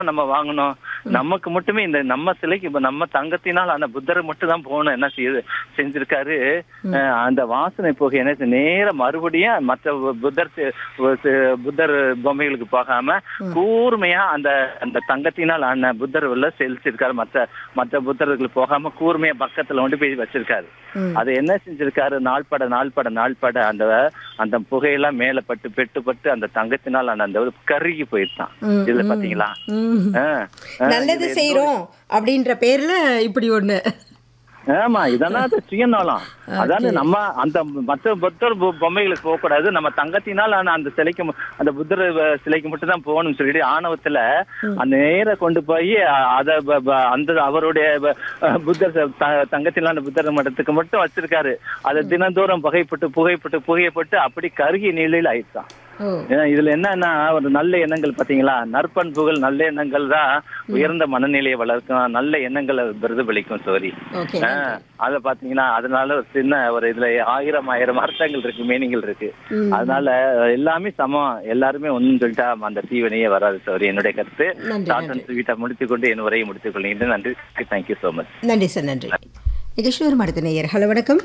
நம்ம வாங்கணும் நமக்கு மட்டுமே இந்த நம்ம சிலைக்கு இப்ப நம்ம தங்கத்தினால் அந்த புத்தரை மட்டும் தான் போகணும் என்ன செய்யுது செஞ்சிருக்காரு அஹ் அந்த வாசனை புகை என்ன செய்யுது? நேரா மறுபடியும் மற்ற புத்தர் சி- சி- புத்தர் பொம்மைகளுக்கு போகாம கூர்மையா அந்த அந்த தங்கத்தினால் ஆன புத்தர் உள்ள செலுத்திருக்காரு மற்ற மற்ற புத்தர்களுக்கு போகாம கூர்மையா பக்கத்துல கொண்டு போய் வச்சிருக்காரு ம். அது என்ன செஞ்சிருக்காரு நாள்பட நாள்பட நாள்பட அந்த அந்த புகையெல்லாம் மேல பட்டு பெட்டு பட்டு அந்த தங்கத்தினால் ஆன அந்த ஒரு கருகி போயிருந்தான் ம், இதுல ம், பாத்தீங்களா ம். ஆ, ஆ, நல்லது இது செய்றோம் அப்படின்ற பேர்ல இப்படி ஒண்ணு ஆமா இதெல்லாம் அது சுயநலம் அதாவது நம்ம அந்த மற்ற புத்தர் பொ- பொம்மைகளுக்கு போக கூடாது நம்ம தங்கத்தினால் ஆன அந்த சிலைக்கு ம- அந்த புத்தர் வ- சிலைக்கு மட்டும் தான் போகணும்னு சொல்லிட்டு ஆணவத்துல அந்த நேர கொண்டு போய் அ- அத ப- ப- அந்த அவருடைய ப- புத்தர் ச- த- தங்கத்திலான புத்தர் மடத்துக்கு மட்டும் வச்சிருக்காரு அதை தினந்தோறும் புகைப்பட்டு புகைப்பட்டு புகைப்பட்டு அப்படி கருகி நிலையில் ஆயிடுச்சான் ஓ ஏன்னா, இதுல என்னன்னா ஒரு நல்ல எண்ணங்கள் பாத்தீங்களா நற்பண்புகள் நல்ல எண்ணங்கள் தான் உயர்ந்த மனநிலையை வளர்க்கும் நல்ல எண்ணங்களை பிரதிபலிக்கும் சோரி ஓகே ஆஹ் அத பாத்தீங்கன்னா அதனால ஒரு சின்ன ஒரு இதுல ஆயிரம் ஆயிரம் அர்த்தங்கள் இருக்கு மீனிங்கள் இருக்கு ம். அதனால எல்லாமே சமம் எல்லாருமே ஒண்ணும் சொல்லிட்டா அந்த தீவனையே வராது சார் என்னுடைய கருத்து நன்றி, ஷார்ட் அண்ட் ஸ்வீட்டா முடித்துக் கொண்டு என் உரையை முடித்துக் கொள்கிறேன் நன்றி தேங்க்யூ சோ மச் நன்றி சார் நன்றி நிகழ்ச்சிவர் மடுத்த நேயர் ஹலோ வணக்கம்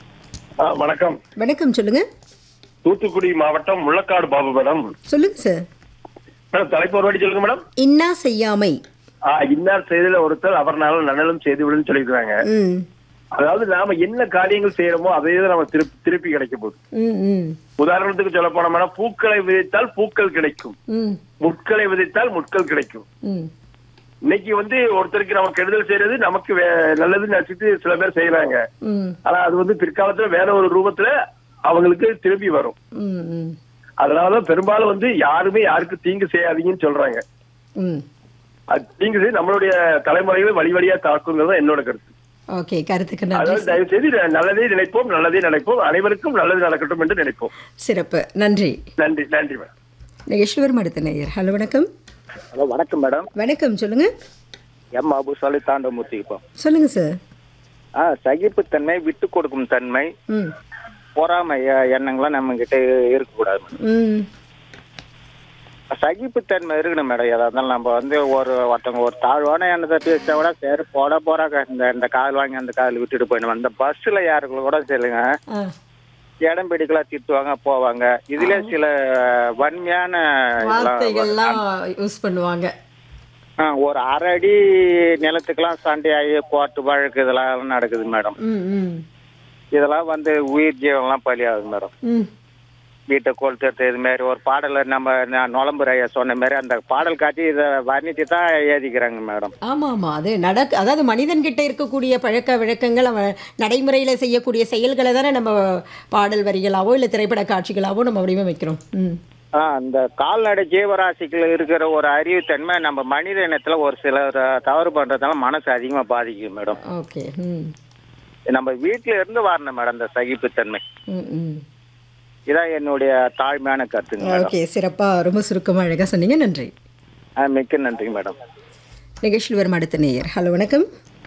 ஆ, வணக்கம் வணக்கம் சொல்லுங்க தூத்துக்குடி மாவட்டம் முள்ளக்காடு பாபு மேடம் சொல்லுங்க சார் மேடம் தலைப்பு ஒரு வாட்டி சொல்லுங்க மேடம் இன்னா செய்யாமை ஆ, இன்னார் செய்தல ஒருத்தர் அவர்னால நன்னலும் செய்து விடுன்னு சொல்லியிருக்காங்க ம் அதாவது நாம என்ன காரியங்கள் செய்யறோமோ அதே தான் நம்ம திருப்பி திருப்பி கிடைக்க போகுது ம் ம் உதாரணத்துக்கு சொல்ல போன மேடம் பூக்களை விதைத்தால் பூக்கள் கிடைக்கும் ம் முட்களை விதைத்தால் முட்கள் கிடைக்கும் ம் இன்னைக்கு வந்து ஒருத்தருக்கு நம்ம கெடுதல் செய்யறது நமக்கு வே- நல்லதுன்னு நினைச்சிட்டு சில பேர் செய்யறாங்க ம் ஆனா அது வந்து பிற்காலத்துல வேற ஒரு ரூபத்துல அவங்களுக்கு திரும்பி வரும் ம் ம் அதனாலதான் பெரும்பாலும் வந்து யாருமே யாருக்கு தீங்கு செய்யாதீங்கன்னு சொல்றாங்க ம் அது தீங்கு செய்து நம்மளுடைய தலைமுறைகளை வழி வழியா தாக்குங்கிறது தான் என்னோட கருத்து ஓகே கருத்துக்கு நன்றி அதாவது தயவு செய்து நல்லதே நினைப்போம் நல்லதே நினைப்போம் அனைவருக்கும் நல்லது நடக்கட்டும் என்று நினைப்போம் சிறப்பு நன்றி நன்றி நன்றி மேடம் நிகழ்ச்சிவர் மடுத்த நேயர் ஹலோ வணக்கம் ஹலோ வணக்கம் மேடம் வணக்கம் சொல்லுங்க எம் அபுசாலி தாண்டமூர்த்தி இப்போ சொல்லுங்க சார் ஆ சகிப்புத்தன்மை விட்டு கொடுக்கும் தன்மை ம் பொறாமை எ- எண்ணங்கள்லாம் நம்ம கிட்ட இருக்கக்கூடாது மேடம் ம் சகிப்புத்தன்மை இருக்கணும் மேடம் எதா இருந்தாலும் நம்ம வந்து ஒரு ஒருத்தவங்க ஒரு தாழ்வான எண்ணத்தை பேசிட்டா கூட சரி போட போறாங்க இந்த இந்த கால் வாங்கி அந்த கால் விட்டுட்டு போயிடும் அந்த பஸ்ஸில் யாருக்குள்ள கூட சொல்லுங்க ஆ இடம் பிடிக்கலாம் திட்டுவாங்க போவாங்க இதுல சில வன்மையான இதெல்லாம் வார்த்தைகள்லாம் யூஸ் பண்ணுவாங்க ஆ, ஒரு அரை அடி நிலத்துக்கெல்லாம் சண்டையாகி கோர்ட்டு வழக்கு இதெல்லாம் நடக்குது மேடம் ம் ம் இதெல்லாம் வந்து உயிர் ஜீவன்லாம் பலியாகுது மேடம் ம் வீட்டை கொளுத்துறது இது மாதிரி ஒரு பாடலை நம்ம நான் நொளம்புற ஐயா சொன்ன மாதிரி அந்த பாடல் காட்டி இதை வர்ணித்து தான் ஏதிக்கிறாங்க மேடம் ஆமா ஆமா அது நடக் அதாவது மனிதன்கிட்ட இருக்கக்கூடிய பழக்க வழக்கங்கள் அவன் நடைமுறையில செய்யக்கூடிய செயல்களை தானே நம்ம பாடல் வரிகளாவோ இல்ல திரைப்பட காட்சிகளாவோ நம்ம வடிவமைக்கிறோம் ம் ஆ அந்த கால்நடை ஜீவராசிகள் இருக்கிற ஒரு அறிவுத்தன்மை நம்ம மனித இனத்துல ஒரு சிலர் தவறு பண்றதுனால மனசு அதிகமா பாதிக்கும் மேடம் ஓகே ம் நம்ம வீட்டுல இருந்து வரணும் மேடம் இந்த சகிப்புத்தன்மை ம் ம் இதான் என்னுடைய தாழ்மையான கருத்துங்க மேடம் ஓகே சிறப்பா ரொம்ப சுருக்கமா அழகா சொன்னீங்க நன்றி ஆ, மிக்க நன்றிங்க மேடம் நிகழ்ச்சியில் வரும் அடுத்த நேயர் ஹலோ வணக்கம்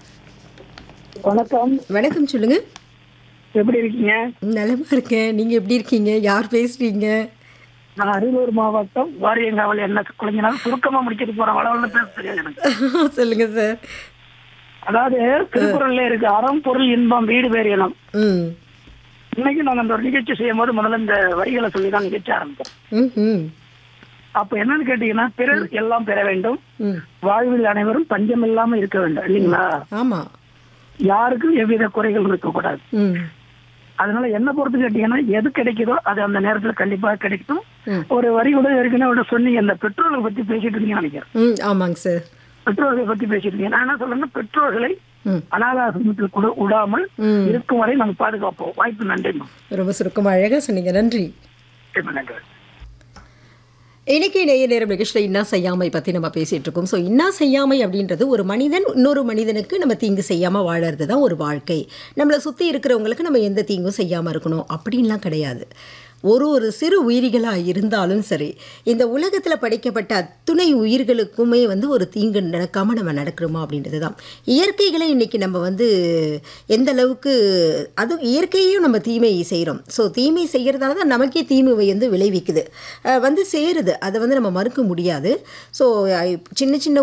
வணக்கம் வணக்கம் சொல்லுங்க எப்படி இருக்கீங்க நலமா இருக்கேன் நீங்க எப்படி இருக்கீங்க யார் பேசுறீங்க நான் அரியலூர் மாவட்டம் வாரியங்காவல் என்ன குழந்தைனால சுருக்கமா முடிச்சிட்டு போறேன் வளவல பேச தெரியாது எனக்கு சொல்லுங்க சார் அதாவது திருக்குறள்ல இருக்கு அறம் பொருள் இன்பம் வீடு பேர் இனம் ம் இன்னைக்கு நாங்க அந்த ஒரு நிகழ்ச்சி செய்யும் போது முதல்ல இந்த வரிகளை சொல்லி தான் நிகழ்ச்சி ஆரம்பித்தோம் ம் ம் அப்ப என்னன்னு கேட்டீங்கன்னா பிறர் எல்லாம் பெற வேண்டும் ம் வாழ்வில் அனைவரும் பஞ்சம் இல்லாம இருக்க வேண்டும் இல்லைங்களா ஆமா யாருக்கும் எவ்வித குறைகள் இருக்கக்கூடாது ம் அதனால என்ன பொறுத்து கேட்டீங்கன்னா எது கிடைக்குதோ அது அந்த நேரத்துல கண்டிப்பா கிடைக்கும் ம். ஒரு வரி கூட ஏற்கனவே விட சொன்னீங்க இந்த பெட்ரோலை பத்தி பேசிட்டு இருந்தீங்கன்னு நினைக்கிறேன் ம் ஆமாங்க சார் பெற்றோர்களை பத்தி பேசிட்டு இருக்கீங்க நான் என்ன சொல்றேன்னா பெற்றோர்களை ம் அனாதாசனத்தில் கூட விடாமல் ம். இருக்கும் வரை நம்ம பாதுகாப்போம் வாய்ப்பு நன்றிமா ரொம்ப சுருக்கமாக அழகாக சொன்னீங்க நன்றி ரொம்ப நன்றி இன்னைக்கு நேய நேரம் நிகழ்ச்சியில் இன்னா செய்யாமை பற்றி நம்ம பேசிகிட்டு இருக்கோம் ஸோ இன்னா செய்யாமை அப்படின்றது ஒரு மனிதன் இன்னொரு மனிதனுக்கு நம்ம தீங்கு செய்யாமல் வாழறது தான் ஒரு வாழ்க்கை நம்மளை சுற்றி இருக்கிறவங்களுக்கு நம்ம எந்த தீங்கும் செய்யாமல் இருக்கணும் அப்படின்லாம் கிடையாது ஒரு ஒரு சிறு உயிரிகளாக இருந்தாலும் சரி இந்த உலகத்தில் படைக்கப்பட்ட அத்துணை உயிர்களுக்குமே வந்து ஒரு தீங்கு நடக்காமல் நம்ம நடக்கிறோமா அப்படின்றது தான் இயற்கைகளை இன்றைக்கி நம்ம வந்து எந்த அளவுக்கு அது இயற்கையையும் நம்ம தீமை செய்கிறோம் ஸோ தீமை செய்கிறதால தான் நமக்கே தீமை வந்து விளைவிக்குது அஹ் வந்து சேருது அதை வந்து நம்ம மறுக்க முடியாது ஸோ சின்ன சின்ன